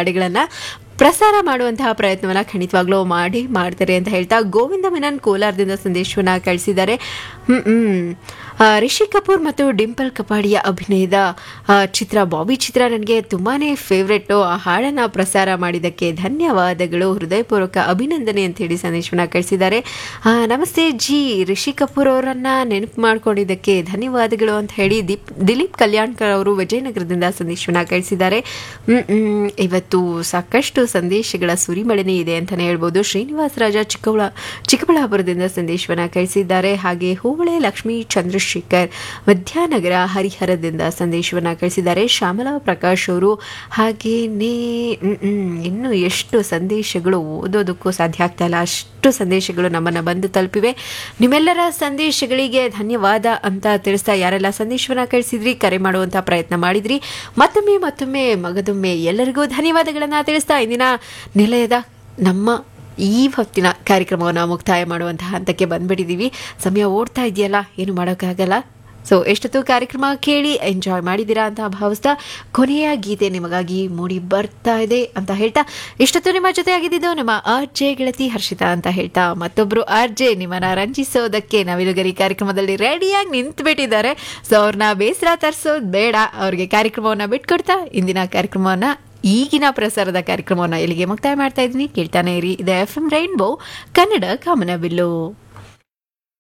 ಹಾಡುಗಳನ್ನು ಪ್ರಸಾರ ಮಾಡುವಂತಹ ಪ್ರಯತ್ನವನ್ನ ಖಂಡಿತವಾಗ್ಲೂ ಮಾಡಿ ಮಾಡ್ತಾರೆ ಅಂತ ಹೇಳ್ತಾ ಗೋವಿಂದ ಮೆನನ್ ಕೋಲಾರದಿಂದ ಸಂದೇಶವನ್ನ ಕಳಿಸಿದ್ದಾರೆ ಹ್ಮ್ ಹ್ಮ್. ಆ, ರಿಷಿ ಕಪೂರ್ ಮತ್ತು ಡಿಂಪಲ್ ಕಪಾಡಿಯ ಅಭಿನಯದ ಆ, ಚಿತ್ರ ಬಾಬಿ ಚಿತ್ರ ನನಗೆ ತುಂಬಾನೇ ಫೇವ್ರೆಟ್ಟು ಆ ಹಾಡನ್ನ ಪ್ರಸಾರ ಮಾಡಿದ್ದಕ್ಕೆ ಧನ್ಯವಾದಗಳು ಹೃದಯಪೂರ್ವಕ ಅಭಿನಂದನೆ ಅಂತ ಹೇಳಿ ಸಂದೇಶವನ್ನ ಕಳಿಸಿದ್ದಾರೆ ಆ, ನಮಸ್ತೆ ಜಿ ರಿಷಿ ಕಪೂರ್ ಅವರನ್ನ ನೆನಪು ಮಾಡ್ಕೊಂಡಿದ್ದಕ್ಕೆ ಧನ್ಯವಾದಗಳು ಅಂತ ಹೇಳಿ ದೀಪ್ ದಿಲೀಪ್ ಕಲ್ಯಾಣ್ಕರ್ ಅವರು ವಿಜಯನಗರದಿಂದ ಸಂದೇಶವನ್ನ ಕಳಿಸಿದ್ದಾರೆ ಹ್ಮ್, ಹ್ಮ್. ಇವತ್ತು ಸಾಕಷ್ಟು ಸಂದೇಶಗಳ ಸುರಿಮಳೆನೇ ಇದೆ ಅಂತಾನೆ ಹೇಳ್ಬೋದು ಶ್ರೀನಿವಾಸ ರಾಜ ಚಿಕ್ಕಬಳ್ಳಾ ಚಿಕ್ಕಬಳ್ಳಾಪುರದಿಂದ ಸಂದೇಶವನ್ನ ಕಳಿಸಿದ್ದಾರೆ ಹಾಗೆ ಹೂವಳೆ ಲಕ್ಷ್ಮೀ ಚಂದ್ರಶೇಖರ್ ವಿದ್ಯಾನಗರ ಹರಿಹರದಿಂದ ಸಂದೇಶವನ್ನ ಕಳಿಸಿದ್ದಾರೆ ಶ್ಯಾಮಲಾ ಪ್ರಕಾಶ್ ಅವರು ಹಾಗೇನೇ ಹ್ಮ್, ಹ್ಮ್, ಇನ್ನು ಎಷ್ಟು ಸಂದೇಶಗಳು ಓದೋದಕ್ಕೂ ಸಾಧ್ಯ ಆಗ್ತಾ ಇಲ್ಲ ಅಷ್ಟು ಸಂದೇಶಗಳು ನಮ್ಮನ್ನ ಬಂದು ತಲುಪಿವೆ ನಿಮ್ಮೆಲ್ಲರ ಸಂದೇಶಗಳಿಗೆ ಧನ್ಯವಾದ ಅಂತ ತಿಳಿಸ್ತಾ ಯಾರೆಲ್ಲ ಸಂದೇಶವನ್ನ ಕಳಿಸಿದ್ರಿ ಕರೆ ಮಾಡುವಂತ ಪ್ರಯತ್ನ ಮಾಡಿದ್ರಿ ಮತ್ತೊಮ್ಮೆ ಮತ್ತೊಮ್ಮೆ ಮಗದೊಮ್ಮೆ ಎಲ್ಲರಿಗೂ ಧನ್ಯವಾದಗಳನ್ನ ತಿಳಿಸ್ತಾ ಇಂದಿನ ನಿಲಯದ ನಮ್ಮ ಈ ಹೊತ್ತಿನ ಕಾರ್ಯಕ್ರಮವನ್ನು ಮುಕ್ತಾಯ ಮಾಡುವಂತಹ ಹಂತಕ್ಕೆ ಬಂದ್ಬಿಟ್ಟಿದ್ದೀವಿ ಸಮಯ ಓಡ್ತಾ ಇದೆಯಲ್ಲ ಏನು ಮಾಡೋಕ್ಕಾಗಲ್ಲ ಸೊ ಎಷ್ಟೊತ್ತು ಕಾರ್ಯಕ್ರಮ ಕೇಳಿ ಎಂಜಾಯ್ ಮಾಡಿದ್ದೀರಾ ಅಂತ ಭಾವಿಸ್ತಾ ಕೊನೆಯ ಗೀತೆ ನಿಮಗಾಗಿ ಮೂಡಿ ಬರ್ತಾ ಇದೆ ಅಂತ ಹೇಳ್ತಾ ಇಷ್ಟೊತ್ತು ನಿಮ್ಮ ಜೊತೆ ಆಗಿದ್ದು ನಿಮ್ಮ ಆರ್ ಜೆ ಗೆಳತಿ ಹರ್ಷಿತಾ ಅಂತ ಹೇಳ್ತಾ ಮತ್ತೊಬ್ರು ಆರ್ ಜೆ ನಿಮ್ಮನ್ನ ರಂಜಿಸೋದಕ್ಕೆ ನವಿಲುಗರಿ ಕಾರ್ಯಕ್ರಮದಲ್ಲಿ ರೆಡಿಯಾಗಿ ನಿಂತ್ಬಿಟ್ಟಿದ್ದಾರೆ ಸೊ ಅವ್ರನ್ನ ಬೇಸರ ತರಿಸೋದು ಬೇಡ ಅವ್ರಿಗೆ ಕಾರ್ಯಕ್ರಮವನ್ನ ಬಿಟ್ಕೊಡ್ತಾ ಇಂದಿನ ಕಾರ್ಯಕ್ರಮವನ್ನ ಈಗಿನ ಪ್ರಸಾರದ ಕಾರ್ಯಕ್ರಮವನ್ನ ಇಲ್ಲಿಗೆ ಮುಕ್ತಾಯ ಮಾಡ್ತಾ ಇದ್ದೀನಿ ಕೇಳ್ತಾನೆ ಇರಿ ಇದು ಎಫ್ ಎಂ ರೈನ್ಬೋ ಕನ್ನಡ ಕಾಮನಬಿಲ್ಲು